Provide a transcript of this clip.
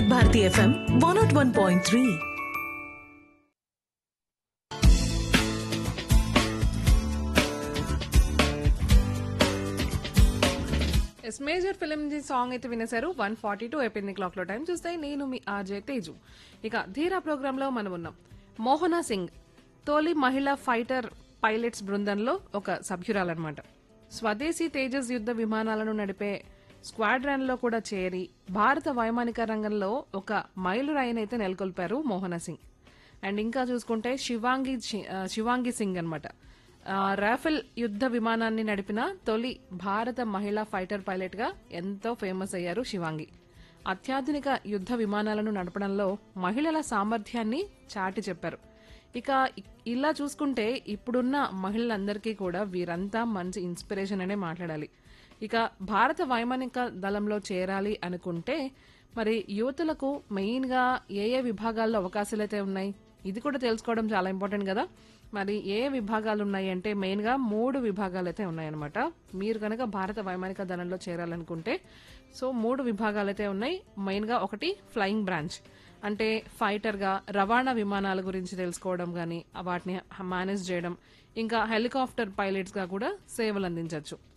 Bharati FM one not one point three S major film నుంచి song అయితే వినేశారు one forty two అయిపోయింది clock లో టైం చూస్తే నేను మీ ఆర్జే తేజు ఇక ధీరా ప్రోగ్రామ్ లో మనం ఉన్నాం మోహనా సింగ్ తొలి మహిళా ఫైటర్ పైలట్స్ బృందంలో ఒక సభ్యురాలన్నమాట స్వదేశీ తేజస్ యుద్ధ విమానాలను నడిపే స్క్వాడ్రన్ లో కూడా చేరి భారత వైమానిక రంగంలో ఒక మైలురాయినైతే నెలకొల్పారు మోహనా సింగ్ అండ్ ఇంకా చూసుకుంటే శివాంగి చి- ఆ, శివాంగి సింగ్ అనమాట రాఫెల్ యుద్ధ విమానాన్ని నడిపిన తొలి భారత మహిళా ఫైటర్ పైలట్ గా ఎంతో ఫేమస్ అయ్యారు శివాంగి అత్యాధునిక యుద్ధ విమానాలను నడపడంలో మహిళల సామర్థ్యాన్ని చాటి చెప్పారు ఇక ఇ- ఇలా చూసుకుంటే ఇప్పుడున్న మహిళలందరికీ కూడా వీరంతా మంచి ఇన్స్పిరేషన్ అనే మాట్లాడాలి ఇక భారత వైమానిక దళంలో చేరాలి అనుకుంటే మరి యువతులకు మెయిన్ గా ఏ ఏ విభాగాల్లో అవకాశాలు అయితే ఉన్నాయి ఇది కూడా తెలుసుకోవడం చాలా ఇంపార్టెంట్ కదా మరి ఏ విభాగాలు ఉన్నాయి అంటే మెయిన్ గా మూడు విభాగాలు అయితే ఉన్నాయన్నమాట మీరు కనుక భారత వైమానిక దళంలో చేరాలనుకుంటే సో మూడు విభాగాలు అయితే ఉన్నాయి మెయిన్ గా ఒకటి ఫ్లయింగ్ బ్రాంచ్ అంటే ఫైటర్ గా రవాణా విమానాల గురించి తెలుసుకోవడం కానీ వాటిని మేనేజ్ చేయడం ఇంకా హెలికాప్టర్ పైలట్స్ గా కూడా సేవలు అందించవచ్చు